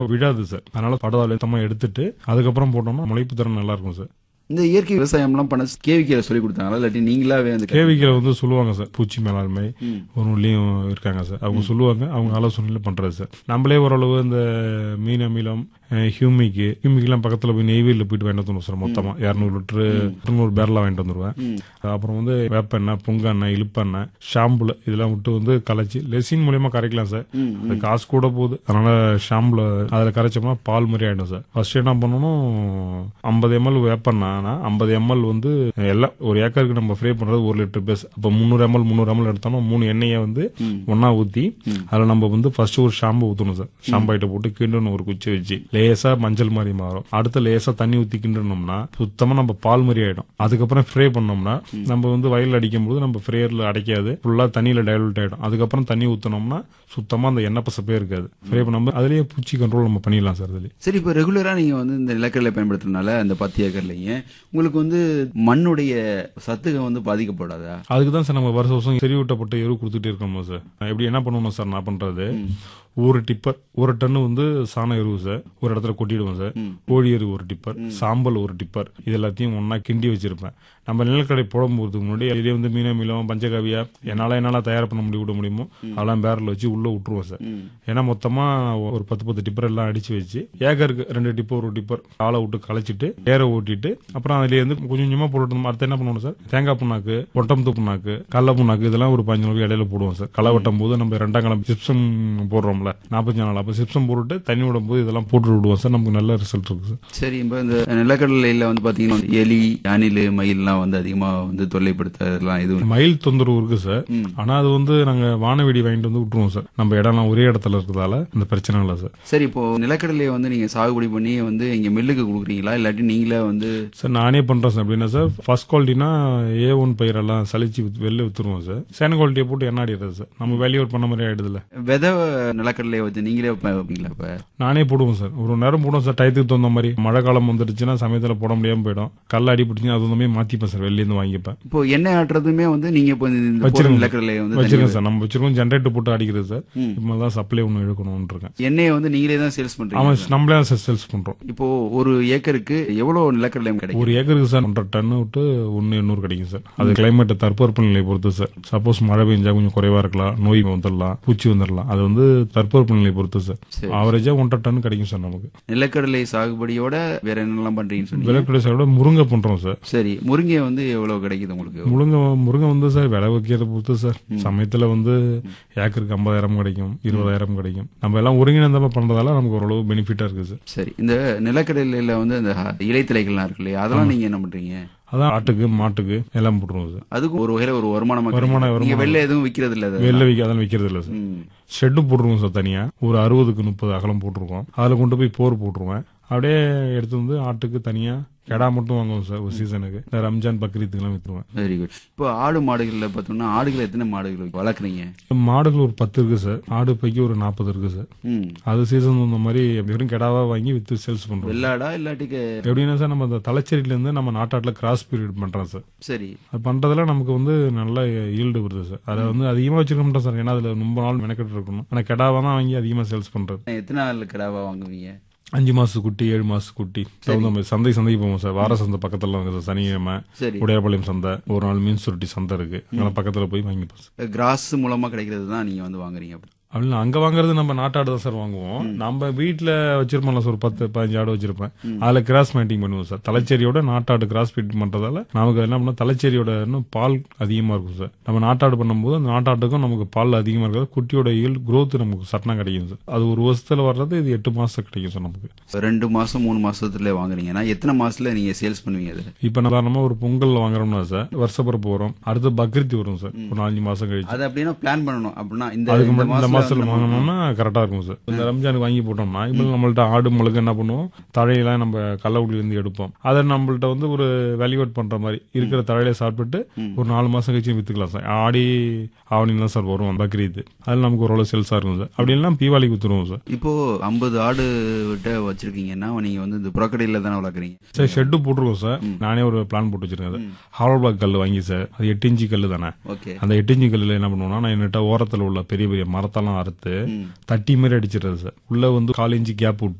விடாது சார் அதனால படுதால சுத்தமா எடுத்துட்டு அதுக்கப்புறம் போட்டோம்னா முளைப்பு திறன் நல்லா இருக்கும் சார் இந்த இயற்கை விவசாயம்லாம் பண்ண கேவிக்கிற சொல்லி கொடுத்தாங்களா இல்லாட்டி நீங்களாவே வந்து கேவிக்கில் வந்து சொல்லுவாங்க சார் பூச்சி மேலாண்மை ஒரு உள்ளியும் இருக்காங்க சார் அவங்க சொல்லுவாங்க அவங்க ஆலோசனையில பண்றது சார் நம்மளே ஓரளவு இந்த மீன் அமிலம் ஹியூமிக்கு ஹியூமிக்கெல்லாம் பக்கத்துல போய் நெய்வேலியில் போயிட்டு வாங்கிட்டு வந்துருவோம் சார் மொத்தமா இரநூறு லிட்டரு இரநூறு பேரலாம் வாங்கிட்டு வந்துருவேன் அப்புறம் வந்து வேப்பெண்ணெய் புங்கெண்ணெய் இழுப்பெண்ணெய் ஷாம்புல இதெல்லாம் விட்டு வந்து கலைச்சி லெசின் மூலியமா கரைக்கலாம் சார் அது காசு கூட போகுது அதனால ஷாம்புல அதில் கரைச்சோம்னா பால் மாதிரி ஆயிடும் சார் ஃபர்ஸ்ட் என்ன பண்ணணும் ஐம்பது எம்எல் வேப்பெண்ணா ஐம்பது எம்எல் வந்து எல்லாம் ஒரு ஏக்கருக்கு நம்ம ஃப்ரே பண்றது ஒரு லிட்டர் பேஸ் அப்போ முந்நூறு எம்எல் முந்நூறு எம்எல் எடுத்தோம்னா மூணு எண்ணெயை வந்து ஒண்ணா ஊத்தி அதுல நம்ம வந்து ஃபர்ஸ்ட் ஒரு ஷாம்பு ஊத்தணும் சார் ஷாம்பு ஐட்ட போட்டு கிண்டணும் ஒரு குச்சி வச்சு லேசா மஞ்சள் மாதிரி மாறும் அடுத்து லேசா தண்ணி ஊத்தி கிண்டணும்னா சுத்தமா நம்ம பால் மாதிரி ஆயிடும் அதுக்கப்புறம் ஃப்ரே பண்ணோம்னா நம்ம வந்து வயல்ல அடிக்கும் போது நம்ம ஃப்ரேயர்ல அடைக்காது ஃபுல்லா தண்ணியில டைலூட் ஆயிடும் அதுக்கப்புறம் தண்ணி ஊத்தணும்னா சுத்தமா அந்த எண்ணெய் பசப்பே இருக்காது ஃப்ரே பண்ணும்போது அதுலயே பூச்சி கண்ட்ரோல் நம்ம பண்ணிடலாம் சார் அதுலயே சரி இப்போ ரெகுலரா நீங்க வந்து இந்த நிலக்கடலை பயன்படுத்துறதுனால அந்த பத்து ஏக்கர்லங்க உங்களுக்கு வந்து மண்ணுடைய சத்துகம் வந்து பாதிக்கப்படாதா அதுக்கு தான் சார் நம்ம வருஷம் வருஷம் செறிவூட்டப்பட்ட எரு கொடுத்துட்டே இருக்கணும் சார் எப்படி என்ன பண்ணணும் சார் நான் பண்றது ஒரு டிப்பர் ஒரு டன்னு வந்து சாண எருவு சார் ஒரு இடத்துல கொட்டிடுவோம் சார் கோழி எரு ஒரு டிப்பர் சாம்பல் ஒரு டிப்பர் இது எல்லாத்தையும் ஒண்ணா கிண்டி வச்சிருப்பேன் நம்ம நிலக்கடை போடும்போதுக்கு முன்னாடி இதுலேயே வந்து மீன மீளம் பஞ்சகாவியா என்னால என்னால தயார் பண்ண முடிய விட முடியுமோ அதெல்லாம் பேரல் வச்சு உள்ள விட்டுருவோம் சார் ஏன்னா மொத்தமா ஒரு பத்து பத்து டிப்பர் எல்லாம் அடிச்சு வச்சு ஏக்கருக்கு ரெண்டு டிப்பர் ஒரு டிப்பர் ஆளை விட்டு களைச்சிட்டு ஏற ஓட்டிட்டு அப்புறம் அதுல இருந்து கொஞ்சம் கொஞ்சமா போட்டு அடுத்து என்ன பண்ணுவோம் சார் தேங்காய் புண்ணாக்கு ஒட்டம்பத்து புண்ணாக்கு கடல புண்ணாக்கு இதெல்லாம் ஒரு பதினஞ்சு நாளைக்கு இடையில போடுவோம் சார் களை வெட்டும் போது நம்ம ரெண்டாம் கிழமை சிப்சம் போடுறோம்ல நாற்பத்தஞ்சு நாள் அப்போ சிப்சம் போட்டுட்டு தண்ணி விடும் போது இதெல்லாம் போட்டு விடுவோம் சார் நமக்கு நல்ல ரிசல்ட் இருக்கு சார் சரி இப்போ இந்த நிலக்கடலையில வந்து பாத்தீங்கன்னா எலி அணில் மயில்லாம் வந்து அதிகமா வந்து தொல்லைப்படுத்துறதுலாம் எதுவும் மயில் தொந்தரவு இருக்கு சார் ஆனா அது வந்து நாங்க வானவெடி வாங்கிட்டு வந்து விட்டுருவோம் சார் நம்ம இடம்லாம் ஒரே இடத்துல இருக்கிறதால அந்த பிரச்சனை இல்லை சார் சரி இப்போ நிலக்கடலையை வந்து நீங்க சாகுபடி பண்ணி வந்து இங்க மில்லுக்கு கொடுக்குறீங்களா இல்லாட்டி நீங்களே வந்து சார் நானே பண்றேன் சார் எப்படின்னா சார் ஃபர்ஸ்ட் குவாலிட்டினா ஏ ஒன் பயிரெல்லாம் சலிச்சு வித்து- வெளில வித்துருவோம் சார் செகண்ட் குவாலிட்டியை போட்டு எண்ணாடிடுறது சார் நம்ம வேல்யூ பண்ண மாதிரி ஆயிடுதுல விதை நிலக்கடலையை வச்சு நீங்களே வைப்ப- வைப்பீங்களா இப்ப நானே போடுவோம் சார் ஒரு நேரம் போடுவோம் சார் டயத்துக்கு தகுந்த மாதிரி மழை காலம் வந்துடுச்சுன்னா சமயத்துல போட முடியாம போயிடும் கல் அடிபிடிச்சுன்னா அது மாதிரி மாத்திப்பேன் சார் வெளில இருந்து வாங்கிப்பேன் இப்போ எண்ணெய் ஆட்டுறதுமே வந்து நீங்க இப்போ இந்த போடுற வச்சிருங்க. நிலக்கடலையை வந்து வச்சிருக்கேன் சார் நம்ம வச்சிருக்கோம் ஜென்ரேட்டர் போட்டு அடிக்கிறது சார் இப்போ தான் சப்ளை ஒன்று எடுக்கணும்னு இருக்கேன் எண்ணெயை வந்து நீங்களே தான் சேல்ஸ் பண்றீங்க அவன் நம்மளே தான் சார் சேல்ஸ் பண்றோம் இப்போ ஒரு ஏக்கருக்கு எவ்வளவு நிலக்கடலை கிடைக்கும் ஒரு ஏக்கருக்கு சார் ஒன்றரை டன் விட்டு ஒன்னு எண்ணூறு கிடைக்கும் சார் அது கிளைமேட் தற்போர்ப்பு நிலையை பொறுத்து சார் சப்போஸ் மழை பெஞ்சா கொஞ்சம் குறைவா இருக்கலாம் நோய் வந்துடலாம் பூச்சி வந்துடலாம் அது வந்து தற்போர்ப்பு நிலையை பொறுத்து சார் சரி. ஆவரேஜா ஒன்றரை டன் கிடைக்கும் சார் நமக்கு நிலக்கடலை சாகுபடியோட வேற என்னெல்லாம் பண்றீங்கன்னு சொன்னீங்க விலை சாரோட முருங்கை பண்றோம் சார் சரி முருங்கை வந்து எவ்வளவு கிடைக்குது உங்களுக்கு முருங்கை முருங்கை வந்து சார் விலை வைக்கிறத பொறுத்து சார் சமயத்துல வந்து ஏக்கருக்கு ஐம்பதாயிரம் கிடைக்கும் இருபதாயிரம் கிடைக்கும் நம்ம எல்லாம் ஒருங்கிணைந்தமா பண்றதால நமக்கு ஓரளவு பெனிஃபிட்டா இருக்கு சார் சரி இந்த நிலக்கடலையில வந்து அந்த இலைத்தலைகள்லாம் இருக்கு இல்லையா அதெல்லாம் நீங்க என்ன பண்றீங்க அதான் ஆட்டுக்கு மாட்டுக்கு எல்லாம் போட்டுருவோம் சார் அதுக்கும் ஒரு வகையில ஒரு வருமானமா வருமானம், கிடைக்குது. நீங்க வருமானம். வெளில எதுவும் விக்கிறது இல்ல அது? வெளில வைக்க அதெல்லாம் விற்கிறது இல்லை சார் ம். ஷெட்டு போட்டுருவோம் சார் தனியா ஒரு அறுபதுக்கு முப்பது அகலம் போட்டிருக்கோம் அதுல கொண்டு போய் போர் போட்டுருவேன் அப்படியே எடுத்து வந்து ஆட்டுக்கு தனியா கெடா மட்டும் வாங்குவோம் சார் ஒரு சீசனுக்கு இந்த ரம்ஜான் பக்ரீத்துக்கெல்லாம் வித்துருவேன் வெரி குட் இப்போ ஆடு மாடுகள்ல பார்த்தோம்னா ஆடுகள் எத்தனை மாடுகள் வளர்க்குறீங்க மாடுகள் ஒரு பத்து இருக்கு சார் ஆடு பைக்கு ஒரு நாற்பது இருக்கு சார் ம் அது சீசன் தகுந்த மாதிரி வெறும் கெடாவா வாங்கி வித்து சேல்ஸ் பண்றோம் வெள்ளாடா இல்லாட்டிக்கு எப்படின்னா சார் நம்ம அந்த தலைச்சேரியில இருந்து நம்ம நாட்டாட்டில் கிராஸ் பீரியட் பண்றோம் சார் சரி அது பண்றதுல நமக்கு வந்து நல்ல ஈல்டு வருது சார் அதை வந்து அதிகமா வச்சிருக்க மாட்டோம் சார் ஏன்னா அதுல ரொம்ப நாள் மெனக்கெட்டு இருக்கணும் ஆனா கெடாவா தான் வாங்கி அதிகமா சேல்ஸ் பண்றது எத்தனை நாள் கிடாவா வாங்குவீங்க அஞ்சு மாச குட்டி ஏழு மாச குட்டி தகுந்த மாதிரி சந்தை சந்தைக்கு போவோம் சார் வார சந்தை பக்கத்துல இருக்கு சார் சனிக்கிழமை சரி உடையாபாளையம் சந்தை ஒரு நாள் மீன் சுருட்டி சந்தை இருக்கு அதெல்லாம் பக்கத்துல போய் வாங்கிப்போம் சார் கிராஸ் மூலமா கிடைக்கிறது தான் நீங்க வந்து வாங்குறீங்க அப்படி அப்படின்னா அங்க வாங்குறது நம்ம நாட்டாடு தான் சார் வாங்குவோம் நம்ம வீட்டுல வச்சிருப்போம்ல சார் ஒரு பத்து பதினஞ்சு ஆடு வச்சிருப்பேன் அதுல கிராஸ் மேட்டிங் பண்ணுவோம் சார் தலைச்சேரியோட நாட்டாடு கிராஸ் மீட்டிங் பண்றதால நமக்கு என்ன பண்ணா தலைச்சேரியோட இன்னும் பால் அதிகமா இருக்கும் சார் நம்ம நாட்டாடு பண்ணும்போது அந்த நாட்டாட்டுக்கும் நமக்கு பால் அதிகமா இருக்காது குட்டியோட ஈல் growth நமக்கு சட்டனா கிடைக்கும் சார் அது ஒரு வருஷத்துல வர்றது இது எட்டு மாசம் கிடைக்கும் சார் நமக்கு ரெண்டு மாசம் மூணு மாசத்துல வாங்குறீங்கன்னா எத்தனை மாசத்துல நீங்க சேல்ஸ் பண்ணுவீங்க அது இப்ப நம்ம ஒரு பொங்கல் வாங்குறோம்னா சார் வருஷப்பிறப்பு வரும் அடுத்து பக்ரீத் வரும் சார் ஒரு நாலஞ்சு மாசம் கழிச்சு அது அப்படின்னா பிளான் பண்ணணும் அப்படின்னா இந்த அதுக்கு இந்த முன்னாடி இந்த மாசத்துல மாசத்துல வந்து நம்ம- வாங்கினோம்னா கரெக்டா இருக்கும் சார் இந்த ரம்ஜானுக்கு வாங்கி போட்டோம்னா இப்போ நம்மள்ட்ட ஆடு முழுக்க என்ன பண்ணுவோம் தழையெல்லாம் நம்ம கள்ளக்குடியில இருந்து எடுப்போம் அதை நம்மள்ட்ட வந்து ஒரு வேல்யூவேட் பண்ற மாதிரி இருக்கிற தழையில சாப்பிட்டுட்டு ஒரு நாலு மாசம் கழிச்சு வித்துக்கலாம் சார் ஆடி ஆவணி தான் சார் வரும் பக்ரீத் அதில் நமக்கு ஓரளவு சேல்ஸா இருக்கும் சார் அப்படி இல்லைன்னா தீபாவளிக்கு வித்துருவோம் சார் இப்போ ஐம்பது ஆடு விட்ட வச்சிருக்கீங்கன்னா நீங்க வந்து இந்த புறக்கடையில தானே வளர்க்குறீங்க சார் ஷெட்டு போட்டுருக்கோம் சார் நானே ஒரு பிளான் போட்டு வச்சிருக்கேன் சார் ஹாலோ பிளாக் கல் வாங்கி சார் அது எட்டு இன்ச்சு கல் தானே ஓகே அந்த எட்டு இன்ச்சு கல்லில் என்ன பண்ணுவோம்னா நான் என்கிட்ட ஓரத்தில் உள்ள பெரிய பெரிய மரத்தெல்லாம் மரம்லாம் அறுத்து தட்டி மாதிரி அடிச்சிடுறது சார் உள்ள வந்து கால் இன்ச்சு கேப் விட்டு